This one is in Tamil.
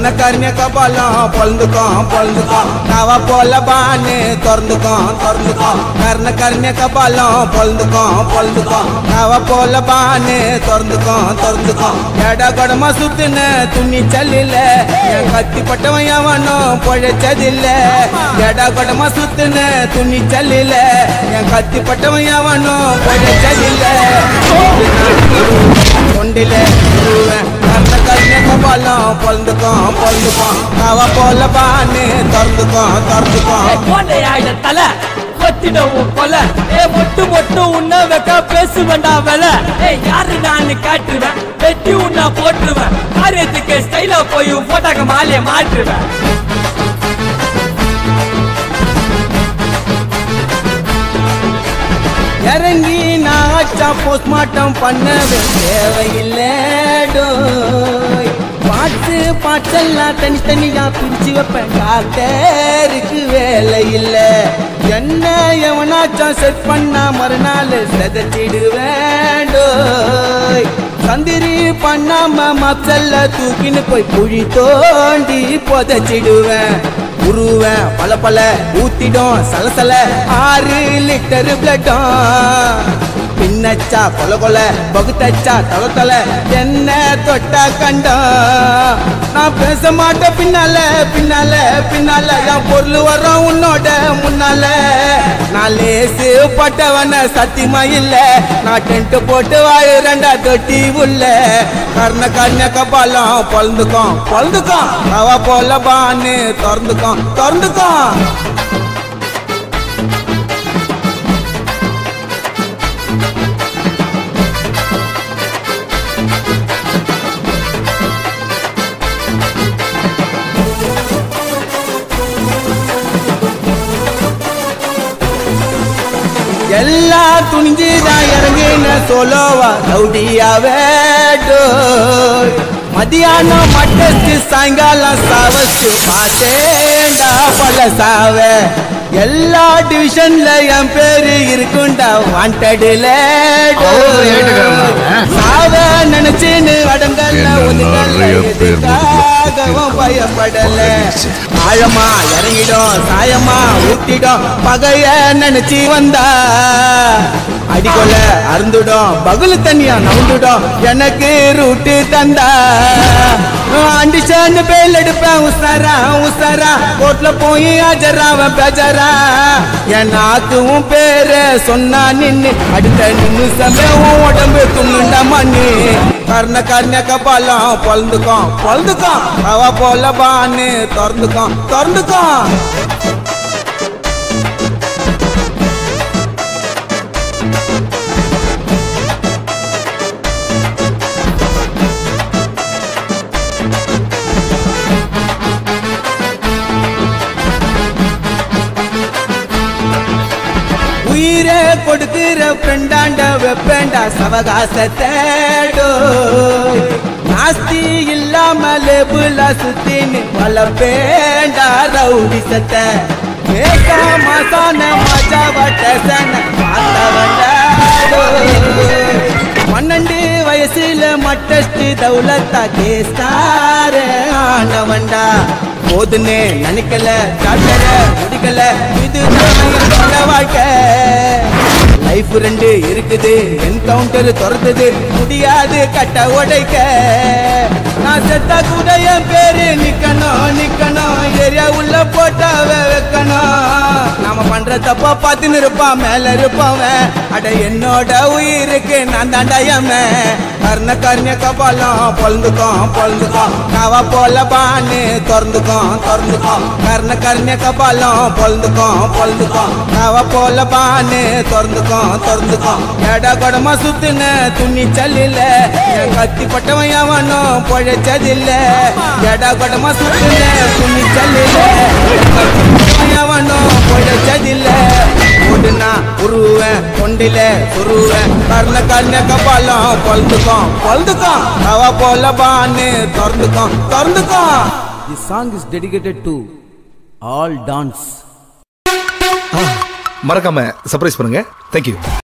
கர்ண கர்ணிய கபாலம் பொழுந்துக்கும் பொழுந்துக்கும் நவ போல பானு திறந்துக்கும் திறந்துக்கும் கர்ண கர்ணிய கபாலம் பொழுந்துக்கும் பொழுந்துக்கும் நவ போல பானு திறந்துக்கும் திறந்துக்கும் எட கொடமா சுத்துன துணி சல்லில என் கத்தி பட்டவன் எவனும் பொழைச்சதில்ல எட கொடமா சுத்துன துணி சல்லில என் கத்தி பட்டவன் எவனும் பொழைச்சதில்ல கொண்டில கர்ண கர்ணிய கபாலம் பொழுந்துக்கும் பொழுந்துக்கும் நவ போல பானு திறந்துக்கும் திறந்துக்கும் கோண்டை ஆயிட தலை கொத்திடவும் கொலை ஏ மொட்டு மொட்டு உன்ன வைக்க பேசு வேண்டாம் வேலை ஏ யாரு நான் காட்டுவேன் வெட்டி உன்ன போட்டுருவேன் காரியத்துக்கு ஸ்டைலா போய் போட்டாக்க மாலைய மாற்றுவேன் இறங்கி நான் ஆச்சா போஸ்ட்மார்ட்டம் பண்ணவே தேவையில்லை டோய் பாட்டு பாட்டெல்லாம் தனித்தனியா பிரிச்சு வைப்பேன் டாக்டருக்கு வேலை இல்லை என்ன எவனாச்சும் செட் பண்ணா மறுநாள் செதச்சிடுவேன் டோய் சந்திரி பண்ணாம மச்சல்ல தூக்கின்னு போய் குழி தோண்டி புதைச்சிடுவேன் உருவேன் பல பல ஊத்திடும் சலசல ஆறு லிட்டர் பிளட்டும் பின்னச்சா கொல கொல பகுத்தச்சா தல தல என்ன தொட்டா கண்டம் நான் பேச மாட்டேன் பின்னால பின்னால பின்னால என் பொருள் வரும் உன்னோட முன்னால நான் லேசு பட்டவன சத்தியமா இல்ல நான் டென்ட் போட்டு வாயிரண்டா தொட்டி உள்ள கர்ண கர்ண கபாலம் பொழுந்துக்கும் பொழுந்துக்கும் அவ போல பான்னு திறந்துக்கும் திறந்துக்கும் எல்லாம் துணிஞ்சுதான் இறங்கின சோலோவா ரவுடியாவே டோய். மதியானம் மட்டத்து சாயங்காலம் சாவச்சு பார்த்தேன்டா பல சாவ எல்லா டிவிஷன்ல என் பேரு இருக்குண்டா வாண்டடுல சாவ நினைச்சுன்னு அடங்கல்ல என்ன ஒதுங்கல்ல நிறைய பேர் எதுக்காகவும் பயப்படல ஆழமா இறங்கிடும் சாயமா ஊத்திடும் பகைய நினைச்சு வந்தா அடிக்கொல அருந்துடும் பகுல தண்ணியா நவுந்துடும் எனக்கு ரூட்டு தந்தா அண்டிஷன் பேல் எடுப்பேன் உசாரா உசாரா கோட்ல போய் ஆஜராவன் பேஜரா என் நாக்குவும் பேரு சொன்னா நின்னு அடுத்த நிமிஷமே உன் உடம்பு துண்ணுண்ட மண்ணு கர்ண கர்ண கபாலம் பொழுந்துக்கும் பொழுந்துக்கும் அவ போல பான்னு திறந்துக்கும் திறந்துக்கும் உயிரே கொடுக்கிற ஃப்ரெண்டாண்ட வெப்பேண்டா சவகாசத்தேடோ நாஸ்தி இல்லாம லேபுல சுத்தின்னு வளப்பேண்டா ரவுடி சத்த ஏகா மாசான மஜா வட்டசன பார்த்தவண்டாடோ பன்னெண்டு வயசுல மட்டஸ்ட் தௌலத்தா கேஸ்டார ஆனவண்டா போதுன்னு நினைக்கல டாக்டர முடிக்கல இது என்னோட வாழ்க்கை லைஃப் ரெண்டு இருக்குது என்கவுண்டர் துரத்துது முடியாது கட்ட உடைக்க நான் செத்தா கூட என் பேரு நிக்கணும் நிக்கணும் ஏரியா உள்ள போட்டாவ வைக்கணும் நாம பண்ற தப்பா பார்த்துன்னு இருப்பான் மேல இருப்பவன் அட என்னோட உயிருக்கு நான் தாண்டாயம கர்ண கர்ண கபாலம் பொழுந்துக்கும் பொழுந்துக்கும் நவ போல பான்னு திறந்துக்கும் திறந்துக்கும் கர்ண கர்ண கபாலம் பொழுந்துக்கும் பொழுந்துக்கும் நவ போல பான்னு திறந்துக்கும் திறந்துக்கும் எட கொடமா சுத்துன துணி சல்லில என் கத்தி பட்டவன் எவனும் பொழைச்சதில்ல எட கொடமா சுத்துன துணி சல்லில என் கத்தி பட்டவன் எவனும் பொழைச்சதில்ல ஓடுனா உருவேன் கொண்டில சுருவேன் கர்ண கர்ண கபாலம் பொழுதுக்கும் பொழுதுக்கும் அவ போல பான்னு திறந்துக்கும் திறந்துக்கும் This song is dedicated to all dance. மறக்காம சர்ப்ரைஸ் பண்ணுங்க தேங்க்யூ